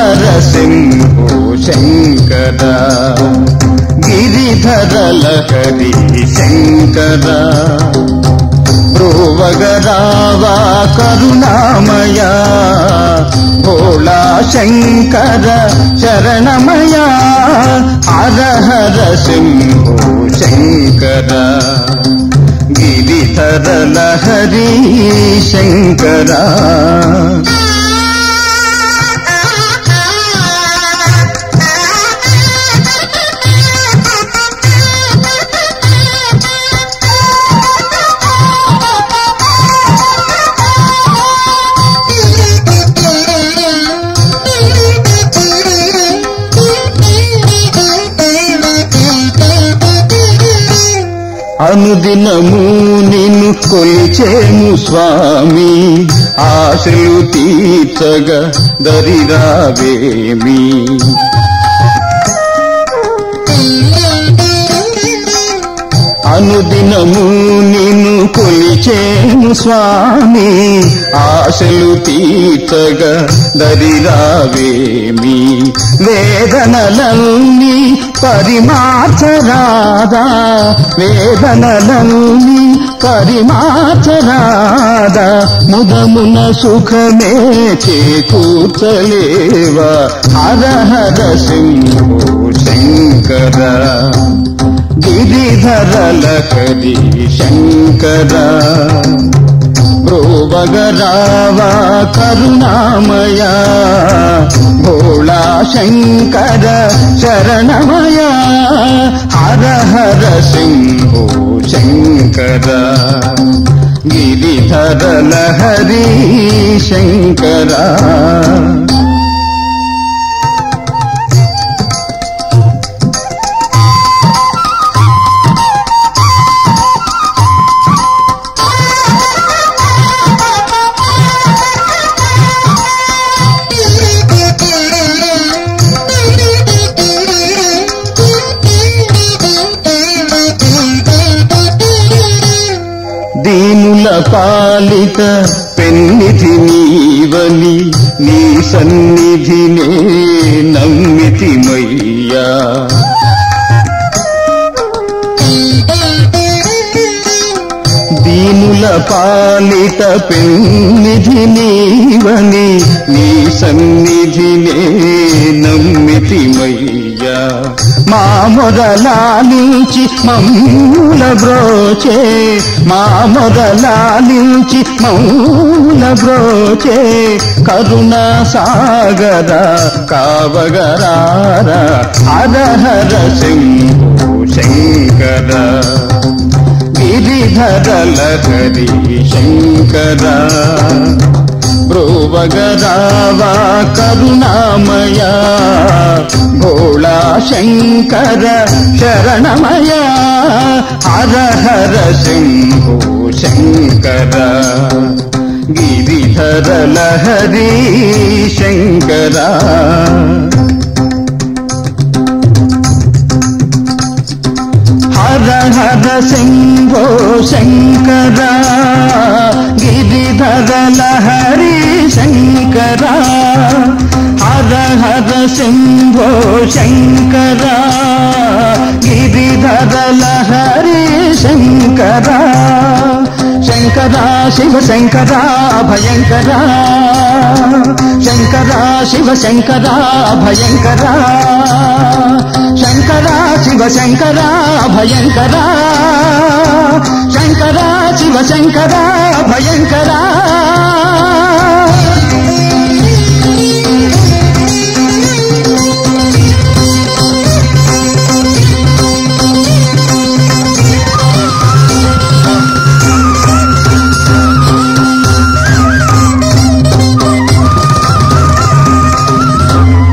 హర శంభో శంకర గిరిధర లహరి శంకర బ్రువగరావా కరుణామయ భోళా శంకర శరణమయ హర హర శంభో శంకర గిరిధర లహరి శంకర అనుదినము నిన్ను కొలిచేము స్వామి ఆశలు తీర్చగా దరిరావేమి అనుదినము నిన్ను కొలిచేము స్వామి ఆశలు తీర్చగా దరిరావేమి వేదనలన్నీ పరిమార్చరాదా వేదనలన్నీ పరిమార్చరాదా ముదమున సుఖమే చేకూర్చలేవా హర హర సింహో శంకర గిరిధర లహరి శంకర బ్రోవగరావా కరుణామయ భోళా శంకర శరణమయ హర హర సింహో శంకర గిరిధర లహరి శంకర దీనుల పాలిత పెన్నిధి నీవని నీ సన్నిధినే నమ్మితిమయ్యా దీనుల పాలిత పెన్నిధి నీవని నీ సన్నిధినే నమ్మితిమయ్యా మా మొదలాలించి మమ్ముల బ్రోచే మా మొదలాలించి మౌల బ్రోచే కరుణ సాగర కావగరార హర హర శంభో శంకర గిరిధర లహరి శంకర బ్రోవగరావా కరుణామయ భోళా శంకర శరణమయ హర హర శంభో శంకర గిరిధర లహరి శంకర హర హర శంభో శంకర గిరిధర లహరి శంకర హర హర శంభో శంకర గిరిధర లహరి శంకర శంకర శివ శంకర భయంకర శంకర శివ శంకర భయంకర శంకర శివ శంకర భయంకర శంకర శివ శంకర భయంకర